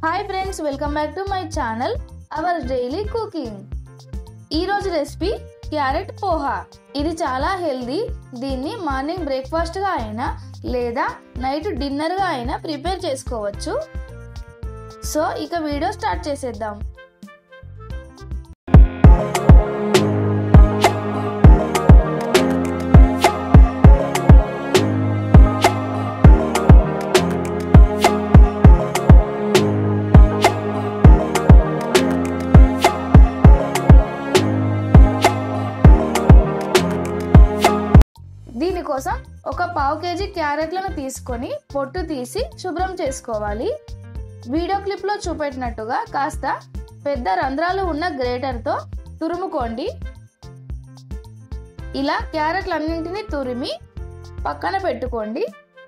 hi friends welcome back to my channel our daily cooking ఈరోజు recipe carrot poha ఇది చాలా healthy దీన్ని morning బ్రేక్ఫాస్ట్గా అయినా లేదా నైట్ డిన్నర్గా అయినా ప్రిపేర్ చేసుకోవచ్చు సో ఇక వీడియో స్టార్ట్ చేసేద్దాం దీనికోసం ఒక పావు కేజీ క్యారెట్లను తీసుకొని పొట్టు తీసి శుభ్రం చేసుకోవాలి వీడియో క్లిప్లో చూపెట్టినట్టుగా కాస్త పెద్ద రంధ్రాలు ఉన్న గ్రేటర్తో తురుముకోండి ఇలా క్యారెట్లన్నింటినీ తురిమి పక్కన పెట్టుకోండి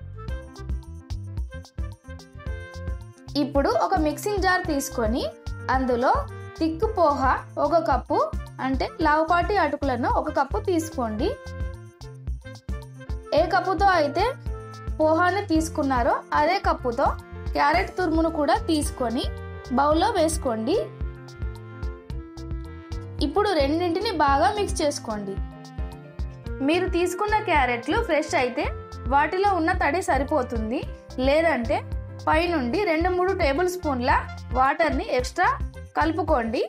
ఇప్పుడు ఒక మిక్సింగ్ జార్ తీసుకొని అందులో తిక్కు పోహ ఒక కప్పు అంటే లావుపాటి అటుకులను ఒక కప్పు తీసుకోండి ఏ కప్పుతో అయితే పోహాని తీసుకున్నారో అదే కప్పుతో క్యారెట్ తురుమును కూడా తీసుకొని బౌల్లో వేసుకోండి ఇప్పుడు రెండింటిని బాగా మిక్స్ చేసుకోండి మీరు తీసుకున్న క్యారెట్లు ఫ్రెష్ అయితే వాటిలో ఉన్న తడి సరిపోతుంది లేదంటే పైనుండి రెండు మూడు టేబుల్ స్పూన్ల వాటర్ని ఎక్స్ట్రా కలుపుకోండి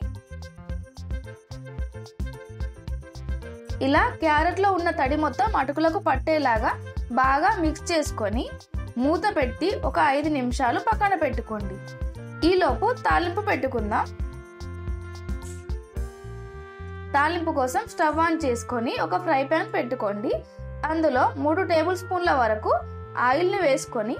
ఇలా క్యారెట్లో ఉన్న తడి మొత్తం అటుకులకు పట్టేలాగా బాగా మిక్స్ చేసుకొని మూత పెట్టి ఒక ఐదు నిమిషాలు పక్కన పెట్టుకోండి ఈలోపు తాలింపు పెట్టుకుందాం తాలింపు కోసం స్టవ్ ఆన్ చేసుకొని ఒక ఫ్రై ప్యాన్ పెట్టుకోండి అందులో మూడు టేబుల్ స్పూన్ల వరకు ఆయిల్ని వేసుకొని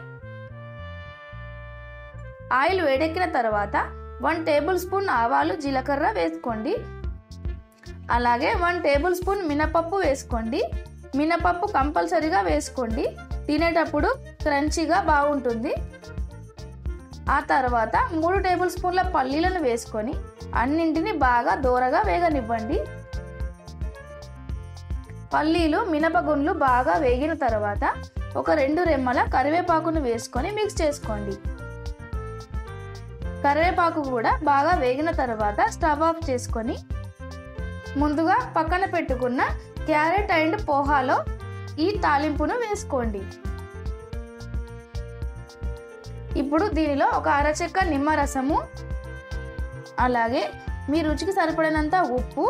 ఆయిల్ వేడెక్కిన తర్వాత వన్ టేబుల్ స్పూన్ ఆవాలు జీలకర్ర వేసుకోండి అలాగే వన్ టేబుల్ స్పూన్ మినపప్పు వేసుకోండి మినపప్పు కంపల్సరీగా వేసుకోండి తినేటప్పుడు క్రంచీగా బాగుంటుంది ఆ తర్వాత మూడు టేబుల్ స్పూన్ల పల్లీలను వేసుకొని అన్నింటిని బాగా దూరగా వేగనివ్వండి పల్లీలు మినపగుండ్లు బాగా వేగిన తర్వాత ఒక రెండు రెమ్మల కరివేపాకును వేసుకొని మిక్స్ చేసుకోండి కరివేపాకు కూడా బాగా వేగిన తర్వాత స్టవ్ ఆఫ్ చేసుకొని ముందుగా పక్కన పెట్టుకున్న క్యారెట్ అండ్ పోహాలో ఈ తాలింపును వేసుకోండి ఇప్పుడు దీనిలో ఒక అరచెక్క నిమ్మరసము అలాగే మీ రుచికి సరిపడినంత ఉప్పు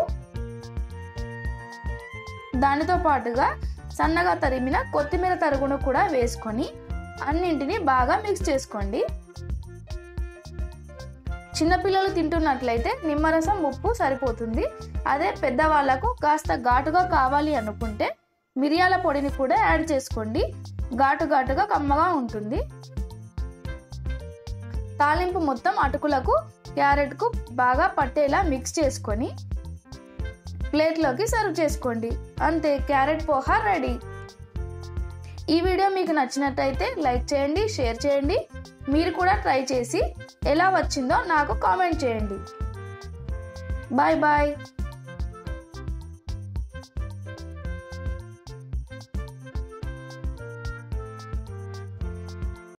దానితో పాటుగా సన్నగా తరిమిన కొత్తిమీర తరుగును కూడా వేసుకొని అన్నింటినీ బాగా మిక్స్ చేసుకోండి చిన్నపిల్లలు తింటున్నట్లయితే నిమ్మరసం ఉప్పు సరిపోతుంది అదే పెద్దవాళ్లకు కాస్త ఘాటుగా కావాలి అనుకుంటే మిరియాల పొడిని కూడా యాడ్ చేసుకోండి ఘాటు ఘాటుగా కమ్మగా ఉంటుంది తాలింపు మొత్తం అటుకులకు క్యారెట్కు బాగా పట్టేలా మిక్స్ చేసుకొని ప్లేట్లోకి సర్వ్ చేసుకోండి అంతే క్యారెట్ పోహా రెడీ ఈ వీడియో మీకు నచ్చినట్టయితే లైక్ చేయండి షేర్ చేయండి మీరు కూడా ట్రై చేసి ఎలా వచ్చిందో నాకు కామెంట్ చేయండి బాయ్ బాయ్